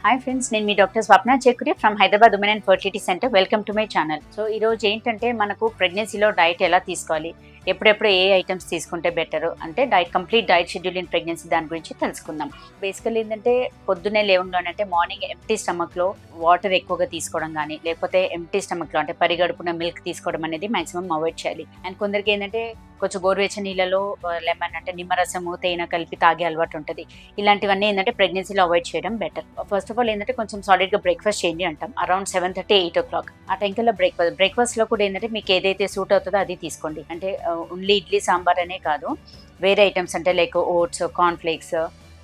hi friends నేను మీ doctor Swapna Chekuri from Hyderabad women and fertility centre welcome to my channel so ఈ రోజు ఏంటంటే మనకు ప్రెగ్నెన్సీలో డైట్ ఎలా తీసుకోవాలి ఎప్పుడెప్పుడు ఏ ఐటమ్స్ తీసుకుంటే బెటర్ అంటే diet complete diet schedule in pregnancy దాని గురించి తెలుసుకుందాం బేసికల్ ఏంటంటే పొద్దున్నే లేవగానే అంటే మార్నింగ్ ఎంటీ స్టమక్లో వాటర్ ఎక్కువగా తీసుకోవడం కానీ లేకపోతే ఎంటీ స్టమక్లో అంటే పరిగడుపున మిల్క్ తీసుకోవడం అనేది మాక్సిమం అవాయిడ్ చేయాలి అండ్ కొందరికి ఏంటంటే కొంచెం గోరువెచ్చని నీళ్ళలో లెమన్ అంటే నిమ్మరసము తేనె కలిపి తాగే అలవాటు ఉంటుంది ఇలాంటివన్నీ ఏంటంటే ప్రెగ్నెన్సీలో అవాయిడ్ చేయడం బెటర్ ఫస్ట్ ఆఫ్ ఆల్ ఏంటంటే కొంచెం సాలిడ్గా బ్రేక్ఫాస్ట్ చేయండి అంటాం around seven thirty eight o'clock ఆ టైంకల్లా బ్రేక్ఫాస్ట్ బ్రేక్ఫాస్ట్లో కూడా ఏంటంటే మీకు ఏదైతే సూట్ అవుతుందో అది తీసుకోండి అంటే ఓన్లీ ఇడ్లీ సాంబార్ అనే కాదు వేరే ఐటమ్స్ అంటే like oats cornflakes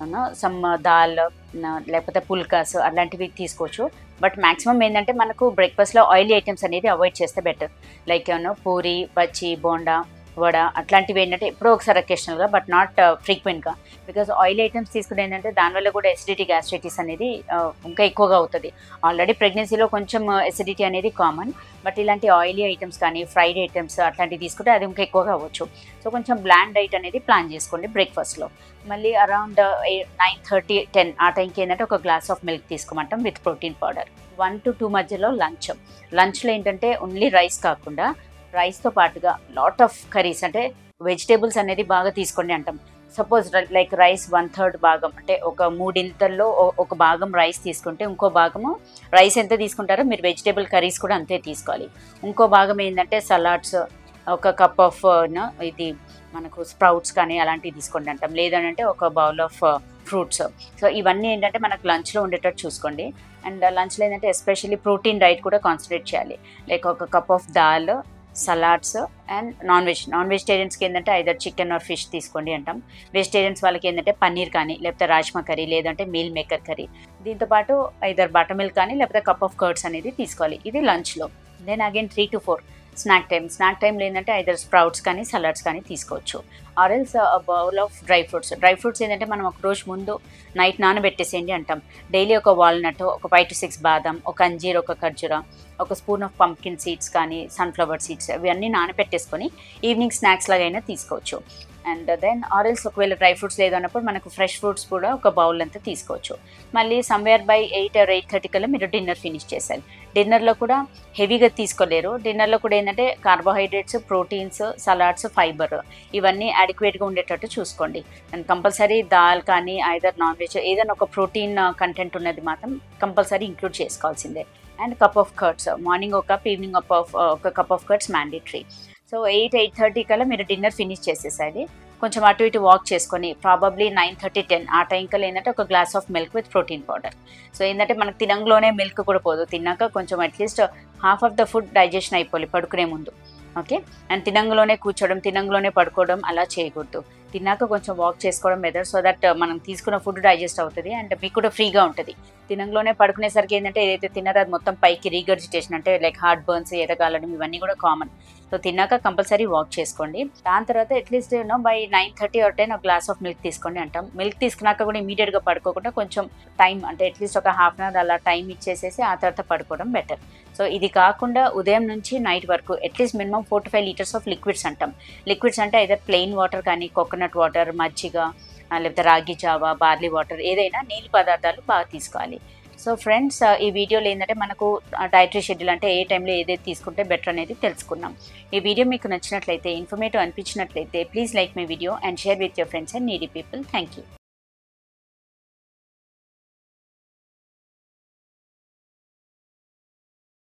some dal లేకపోతే పుల్కాస్ అలాంటివి తీసుకోవచ్చు బట్ మాక్సిమం ఏంటంటే మనకు బ్రేక్ఫాస్ట్లో ఆయిలీ ఐటమ్స్ అనేది అవాయిడ్ చేస్తే బెటర్ లైక్ పూరి బజ్జీ బోండా వడ అట్లాంటివి ఏంటంటే ఎప్పుడో ఒకసారి అకేషనల్గా బట్ నాట్ ఫ్రీక్వెంట్గా బికాస్ ఆయిల్ ఐటమ్స్ తీసుకుంటే ఏంటంటే దానివల్ల కూడా ఎసిడిటీ గ్యాస్ట్రైటిస్ అనేది ఇంకా ఎక్కువగా అవుతుంది ఆల్రెడీ ప్రెగ్నెన్సీలో కొంచెం ఎసిడిటీ అనేది కామన్ బట్ ఇలాంటి ఆయిలీ ఐటమ్స్ కానీ ఫ్రైడ్ ఐటమ్స్ అట్లాంటివి తీసుకుంటే అది ఇంకా ఎక్కువగా అవ్వచ్చు సో కొంచెం బ్లాండ్ డైట్ అనేది ప్లాన్ చేసుకోండి బ్రేక్ఫాస్ట్లో మళ్ళీ అరౌండ్ నైన్ థర్టీ టెన్ ఆ టైంకి ఏంటంటే ఒక గ్లాస్ ఆఫ్ మిల్క్ తీసుకోమంటాం with protein powder one to two మధ్యలో లంచ్ లంచ్లో ఏంటంటే ఓన్లీ రైస్ కాకుండా రైస్తో పాటుగా లాట్ ఆఫ్ కర్రీస్ అంటే వెజిటేబుల్స్ అనేది బాగా తీసుకోండి అంటాం suppose like rice one third భాగం అంటే ఒక మూడింతల్లో ఒక భాగం రైస్ తీసుకుంటే ఇంకో భాగము రైస్ ఎంత తీసుకుంటారో మీరు వెజిటేబుల్ కర్రీస్ కూడా అంతే తీసుకోవాలి ఇంకో భాగం ఏంటంటే సలాడ్స్ ఒక కప్ ఆఫ్ ఇది మనకు స్ప్రౌట్స్ కానీ అలాంటివి తీసుకోండి అంటాం లేదంటే ఒక బౌల్ ఆఫ్ ఫ్రూట్స్ సో ఇవన్నీ ఏంటంటే మనకు లంచ్లో ఉండేటట్టు చూసుకోండి అండ్ లంచ్లో ఏంటంటే ఎస్పెషల్లీ ప్రోటీన్ డైట్ కూడా కాన్సన్ట్రేట్ చేయాలి లైక్ ఒక cup of dal salads and non veg non వెజిటేరియన్స్కి ఏంటంటే ఐదర్ చికెన్ ఆర్ ఫిష్ తీసుకోండి అంటాం వెజిటేరియన్స్ వాళ్ళకి ఏంటంటే పన్నీర్ కానీ లేకపోతే రాజ్మా కర్రీ లేదంటే మీల్ మేకర్ కర్రీ దీంతోపాటు ఐదర్ బటర్ మిల్క్ కానీ లేకపోతే కప్ ఆఫ్ కర్డ్స్ అనేది తీసుకోవాలి ఇది లంచ్లో then again three to four snack time snack టైంలో ఏంటంటే ఐదర్ స్ప్రౌట్స్ కానీ సలాడ్స్ కానీ తీసుకోవచ్చు or else bowl of dry fruits dry fruits ఏంటంటే మనం ఒక రోజు ముందు నైట్ నానబెట్టేసేయండి అంటాం డైలీ ఒక వాల్నట్ ఒక ఫైవ్ టు సిక్స్ బాదం ఒక అంజీర్ ఒక ఖర్జూర ఒక స్పూన్ ఆఫ్ పంకిన్ సీడ్స్ కానీ సన్ఫ్లవర్ సీడ్స్ ఇవన్నీ నానబెట్టేసుకొని ఈవినింగ్ స్నాక్స్ లాగైనా తీసుకోవచ్చు అండ్ దెన్ ఆరెల్స్ ఒకవేళ డ్రై ఫ్రూట్స్ లేదన్నప్పుడు మనకు ఫ్రెష్ ఫ్రూట్స్ కూడా ఒక బౌల్ అంతా తీసుకోవచ్చు మళ్ళీ somewhere by eight or eight thirty కల్లా మీరు డిన్నర్ ఫినిష్ చేశారు డిన్నర్లో కూడా హెవీగా తీసుకోలేరు డిన్నర్లో కూడా ఏంటంటే కార్బోహైడ్రేట్స్ ప్రోటీన్స్ సలాడ్స్ ఫైబర్ ఇవన్నీ అడిక్వేట్గా ఉండేటట్టు చూసుకోండి అండ్ కంపల్సరీ దాల్ కానీ ఐదర్ నాన్ వెజ్ ఏదైనా ఒక ప్రోటీన్ కంటెంట్ ఉన్నది మాత్రం కంపల్సరీ ఇంక్లూడ్ చేసుకోవాల్సిందే and cup of curds morning ఒక కప్ ఈవినింగ్ ఒక ఒక cup of curds mandatory so eight eight thirty కల్లా మీరు డిన్నర్ ఫినిష్ చేసేసారి కొంచెం అటు ఇటు వాక్ చేసుకొని ప్రాబబ్లీ నైన్ థర్టీ టెన్ ఆ టైం కల్లా ఏంటంటే ఒక glass of milk with protein powder so ఏంటంటే మనకు తినంలోనే మిల్క్ కూడా పోదు తిన్నాక కొంచెం at least half of the food digestion అయిపోవాలి పడుకునే ముందు ఓకే అండ్ తినంగలోనే కూర్చోవడం తినంగలోనే పడుకోవడం అలా చేయకూడదు తిన్నాక కొంచెం వాక్ చేసుకోవడం బెటర్ సో దట్ మనం తీసుకున్న ఫుడ్ డైజెస్ట్ అవుతుంది అండ్ మీకు కూడా ఫ్రీగా ఉంటుంది తినంలోనే పడుకునేసరికి ఏంటంటే ఏదైతే తిన్నారో అది మొత్తం పైకి రీగర్జిటేషన్ అంటే లైక్ హార్ట్ బర్న్స్ ఎదగాలడం ఇవన్నీ కూడా కామన్ సో తిన్నాక కంపల్సరీ వాక్ చేసుకోండి దాని తర్వాత at least you know by nine thirty or ten ఒక గ్లాస్ ఆఫ్ మిల్క్ తీసుకోండి అంటాం మిల్క్ తీసుకున్నాక కూడా ఇమీడియట్గా పడుకోకుండా కొంచెం టైం అంటే అట్లీస్ట్ ఒక హాఫ్ అన్ అవర్ అలా టైం ఇచ్చేసేసి ఆ తర్వాత పడుకోవడం బెటర్ సో ఇది కాకుండా ఉదయం నుంచి నైట్ వరకు at least minimum four to five litres of liquids అంటాం లిక్విడ్స్ అంటే అయితే ప్లెయిన్ వాటర్ కానీ కోకోనట్ వాటర్ మజ్జిగ లేకపోతే రాగి జావా బార్లీ వాటర్ ఏదైనా నీళ్ళు పదార్థాలు బాగా తీసుకోవాలి సో ఫ్రెండ్స్ ఈ వీడియోలో ఏంటంటే మనకు డైటరీ షెడ్యూల్ అంటే ఏ టైంలో ఏదైతే తీసుకుంటే బెటర్ అనేది తెలుసుకున్నాం ఈ వీడియో మీకు నచ్చినట్లయితే ఇన్ఫర్మేటివ్ అనిపించినట్లయితే please like my video and share with your friends and needy people thank you